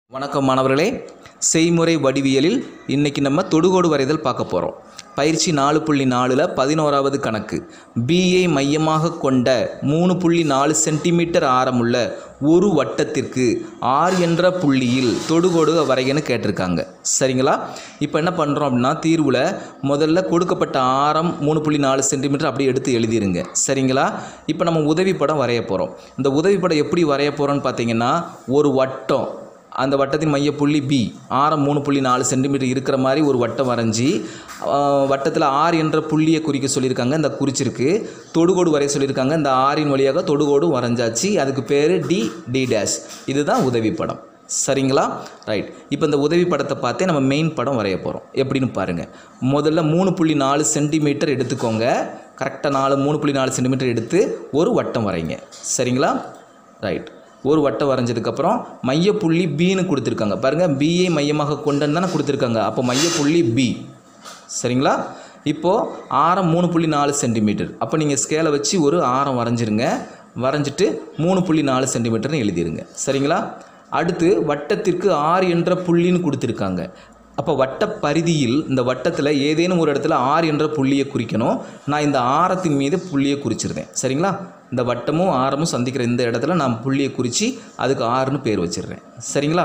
வணக்கம் மாணவர்களே செய்முறை வடிவியலில் இன்னைக்கு நம்ம தொடுகோடு வரைதல் பார்க்க போகிறோம் பயிற்சி நாலு புள்ளி நாலில் பதினோராவது கணக்கு பிஏ மையமாக கொண்ட மூணு புள்ளி நாலு சென்டிமீட்டர் ஆரமுள்ள ஒரு வட்டத்திற்கு ஆர் என்ற புள்ளியில் தொடுகோடு வரைகன்னு கேட்டிருக்காங்க சரிங்களா இப்போ என்ன பண்ணுறோம் அப்படின்னா தீர்வில் முதல்ல கொடுக்கப்பட்ட ஆரம் மூணு புள்ளி நாலு சென்டிமீட்டர் அப்படியே எடுத்து எழுதிருங்க சரிங்களா இப்போ நம்ம உதவி படம் வரைய போகிறோம் இந்த உதவி படம் எப்படி வரைய போகிறோம்னு பார்த்தீங்கன்னா ஒரு வட்டம் அந்த வட்டத்தின் மைய புள்ளி பி ஆரம் மூணு புள்ளி நாலு சென்டிமீட்டர் இருக்கிற மாதிரி ஒரு வட்டம் வரைஞ்சி வட்டத்தில் ஆர் என்ற புள்ளியை குறிக்க சொல்லியிருக்காங்க இந்த குறிச்சிருக்கு தொடுகோடு வரைய சொல்லியிருக்காங்க இந்த ஆரின் வழியாக தொடுகோடு வரைஞ்சாச்சு அதுக்கு பேர் டி டி டேஷ் இதுதான் உதவி படம் சரிங்களா ரைட் இப்போ இந்த உதவி படத்தை பார்த்தே நம்ம மெயின் படம் வரைய போகிறோம் எப்படின்னு பாருங்கள் முதல்ல மூணு புள்ளி நாலு சென்டிமீட்டர் எடுத்துக்கோங்க கரெக்டாக நாலு மூணு புள்ளி நாலு சென்டிமீட்டர் எடுத்து ஒரு வட்டம் வரைங்க சரிங்களா ரைட் ஒரு வட்டம் வரைஞ்சதுக்கப்புறம் மையப்புள்ளி பின்னு கொடுத்துருக்காங்க பாருங்கள் பிஏ மையமாக கொண்டுன்னு தானே கொடுத்துருக்காங்க அப்போ மையப்புள்ளி பி சரிங்களா இப்போது ஆரம் மூணு புள்ளி நாலு சென்டிமீட்டர் அப்போ நீங்கள் ஸ்கேலை வச்சு ஒரு ஆரம் வரைஞ்சிருங்க வரைஞ்சிட்டு மூணு புள்ளி நாலு சென்டிமீட்டர்னு எழுதிருங்க சரிங்களா அடுத்து வட்டத்திற்கு ஆறு என்ற புள்ளின்னு கொடுத்துருக்காங்க அப்போ வட்ட பரிதியில் இந்த வட்டத்தில் ஏதேனும் ஒரு இடத்துல ஆறு என்ற புள்ளியை குறிக்கணும் நான் இந்த ஆரத்தின் மீது புள்ளியை குறிச்சிருந்தேன் சரிங்களா இந்த வட்டமும் ஆரமும் சந்திக்கிற இந்த இடத்துல நான் புள்ளியை குறித்து அதுக்கு ஆறுன்னு பேர் வச்சிடுறேன் சரிங்களா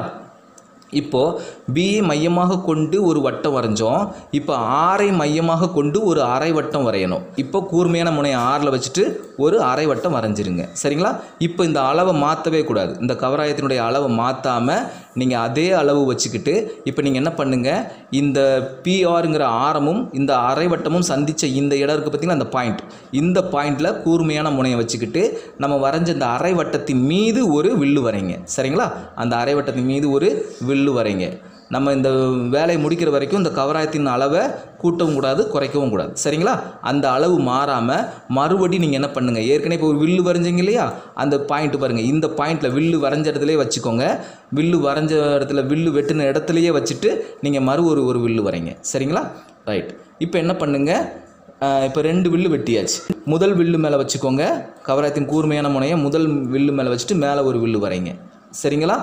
இப்போது பிஏ மையமாக கொண்டு ஒரு வட்டம் வரைஞ்சோம் இப்போ ஆரை மையமாக கொண்டு ஒரு அரை வட்டம் வரையணும் இப்போ கூர்மையான முனையை ஆறில் வச்சுட்டு ஒரு அரை வட்டம் வரைஞ்சிருங்க சரிங்களா இப்போ இந்த அளவை மாற்றவே கூடாது இந்த கவராயத்தினுடைய அளவை மாற்றாமல் நீங்கள் அதே அளவு வச்சுக்கிட்டு இப்போ நீங்கள் என்ன பண்ணுங்கள் இந்த பிஆருங்கிற ஆரமும் இந்த அரை வட்டமும் சந்தித்த இந்த இடம் இருக்குது பார்த்தீங்கன்னா அந்த பாயிண்ட் இந்த பாயிண்டில் கூர்மையான முனையை வச்சுக்கிட்டு நம்ம வரைஞ்ச இந்த அரை வட்டத்தின் மீது ஒரு வில்லு வரைங்க சரிங்களா அந்த அரை வட்டத்தின் மீது ஒரு வில்லு வரைங்க நம்ம இந்த வேலையை முடிக்கிற வரைக்கும் இந்த கவராயத்தின் அளவை கூட்டவும் கூடாது குறைக்கவும் கூடாது சரிங்களா அந்த அளவு மாறாமல் மறுபடி நீங்கள் என்ன பண்ணுங்கள் ஏற்கனவே இப்போ ஒரு வில்லு வரைஞ்சிங்க இல்லையா அந்த பாயிண்ட் பாருங்கள் இந்த பாயிண்டில் வில்லு வரைஞ்ச இடத்துலையே வச்சுக்கோங்க வில்லு வரைஞ்ச இடத்துல வில்லு வெட்டின இடத்துலையே வச்சுட்டு நீங்கள் மறு ஒரு ஒரு வில்லு வரைங்க சரிங்களா ரைட் இப்போ என்ன பண்ணுங்கள் இப்போ ரெண்டு வில்லு வெட்டியாச்சு முதல் வில்லு மேலே வச்சுக்கோங்க கவராயத்தின் கூர்மையான முனையை முதல் வில்லு மேலே வச்சுட்டு மேலே ஒரு வில்லு வரைங்க சரிங்களா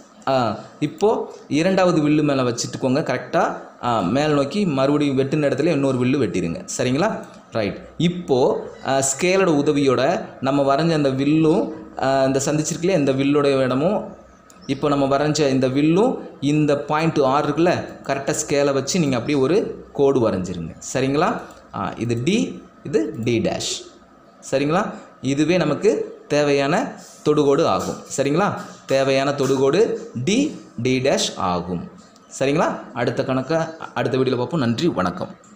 இப்போது இரண்டாவது வில்லு மேலே வச்சுட்டுக்கோங்க கரெக்டாக மேல் நோக்கி மறுபடியும் வெட்டின இடத்துல இன்னொரு வில்லு வெட்டிடுங்க சரிங்களா ரைட் இப்போது ஸ்கேலோட உதவியோட நம்ம வரைஞ்ச அந்த வில்லும் இந்த சந்திச்சிருக்கலையே இந்த வில்லோட இடமும் இப்போ நம்ம வரைஞ்ச இந்த வில்லும் இந்த பாயிண்ட் ஆறு இருக்குல்ல கரெக்டாக ஸ்கேலை வச்சு நீங்கள் அப்படியே ஒரு கோடு வரைஞ்சிருங்க சரிங்களா இது டி இது டி டேஷ் சரிங்களா இதுவே நமக்கு தேவையான தொடுகோடு ஆகும் சரிங்களா தேவையான தொடுகோடு டி டி டேஷ் ஆகும் சரிங்களா அடுத்த கணக்கை அடுத்த வீடியோவில் பார்ப்போம் நன்றி வணக்கம்